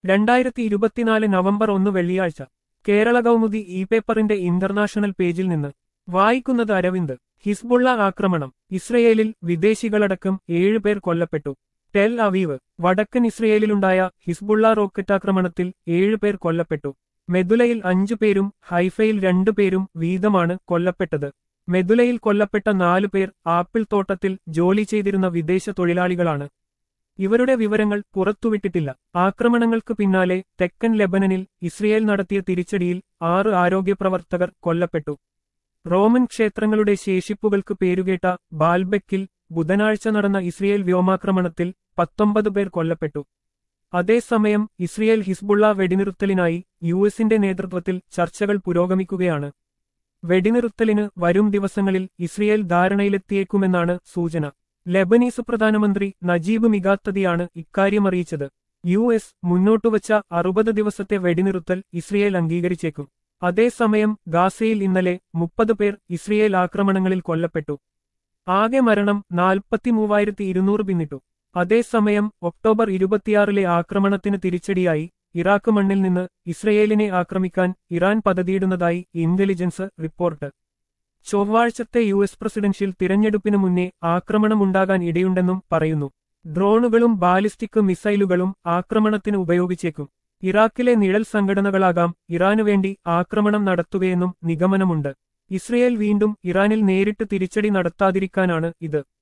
രണ്ടായിരത്തി ഇരുപത്തിനാല് നവംബർ ഒന്ന് വെള്ളിയാഴ്ച കേരള കൗമുദി ഇ പേപ്പറിന്റെ ഇന്റർനാഷണൽ പേജിൽ നിന്ന് വായിക്കുന്നത് അരവിന്ദ് ഹിസ്ബുള്ള ആക്രമണം ഇസ്രയേലിൽ വിദേശികളടക്കം ഏഴുപേർ കൊല്ലപ്പെട്ടു ടെൽ അവീവ് വടക്കൻ ഇസ്രയേലിലുണ്ടായ ഹിസ്ബുള്ള റോക്കറ്റാക്രമണത്തിൽ ഏഴുപേർ കൊല്ലപ്പെട്ടു മെദുലയിൽ അഞ്ചുപേരും ഹൈഫയിൽ രണ്ടുപേരും വീതമാണ് കൊല്ലപ്പെട്ടത് മെദുലയിൽ കൊല്ലപ്പെട്ട നാലുപേർ ആപ്പിൾ തോട്ടത്തിൽ ജോലി ചെയ്തിരുന്ന വിദേശ തൊഴിലാളികളാണ് ഇവരുടെ വിവരങ്ങൾ പുറത്തുവിട്ടിട്ടില്ല ആക്രമണങ്ങൾക്ക് പിന്നാലെ തെക്കൻ ലെബനനിൽ ഇസ്രയേൽ നടത്തിയ തിരിച്ചടിയിൽ ആറ് ആരോഗ്യപ്രവർത്തകർ കൊല്ലപ്പെട്ടു റോമൻ ക്ഷേത്രങ്ങളുടെ ശേഷിപ്പുകൾക്ക് പേരുകേട്ട ബാൽബെക്കിൽ ബുധനാഴ്ച നടന്ന ഇസ്രയേൽ വ്യോമാക്രമണത്തിൽ പത്തൊമ്പത് പേർ കൊല്ലപ്പെട്ടു അതേസമയം ഇസ്രയേൽ ഹിസ്ബുള്ള വെടിനിർത്തലിനായി യു എസിന്റെ നേതൃത്വത്തിൽ ചർച്ചകൾ പുരോഗമിക്കുകയാണ് വെടിനിർത്തലിന് വരും ദിവസങ്ങളിൽ ഇസ്രയേൽ ധാരണയിലെത്തിയേക്കുമെന്നാണ് സൂചന ലെബനീസ് പ്രധാനമന്ത്രി നജീബ് മിഗാത്തതിയാണ് ഇക്കാര്യമറിയിച്ചത് യു എസ് മുന്നോട്ടുവച്ച അറുപത് ദിവസത്തെ വെടിനിർത്തൽ ഇസ്രയേൽ അംഗീകരിച്ചേക്കും അതേസമയം ഗാസയിൽ ഇന്നലെ മുപ്പത് പേർ ഇസ്രയേൽ ആക്രമണങ്ങളിൽ കൊല്ലപ്പെട്ടു ആകെ മരണം നാൽപ്പത്തിമൂവായിരത്തി ഇരുന്നൂറ് പിന്നിട്ടു അതേസമയം ഒക്ടോബർ ഇരുപത്തിയാറിലെ ആക്രമണത്തിന് തിരിച്ചടിയായി ഇറാഖ് മണ്ണിൽ നിന്ന് ഇസ്രയേലിനെ ആക്രമിക്കാൻ ഇറാൻ പദ്ധതിയിടുന്നതായി ഇന്റലിജൻസ് റിപ്പോർട്ട് ചൊവ്വാഴ്ചത്തെ യു എസ് പ്രസിഡൻഷ്യൽ തിരഞ്ഞെടുപ്പിനു മുന്നേ ആക്രമണമുണ്ടാകാൻ ഇടയുണ്ടെന്നും പറയുന്നു ഡ്രോണുകളും ബാലിസ്റ്റിക് മിസൈലുകളും ആക്രമണത്തിന് ഉപയോഗിച്ചേക്കും ഇറാഖിലെ നിഴൽ സംഘടനകളാകാം ഇറാനു വേണ്ടി ആക്രമണം നടത്തുകയെന്നും നിഗമനമുണ്ട് ഇസ്രയേൽ വീണ്ടും ഇറാനിൽ നേരിട്ട് തിരിച്ചടി നടത്താതിരിക്കാനാണ് ഇത്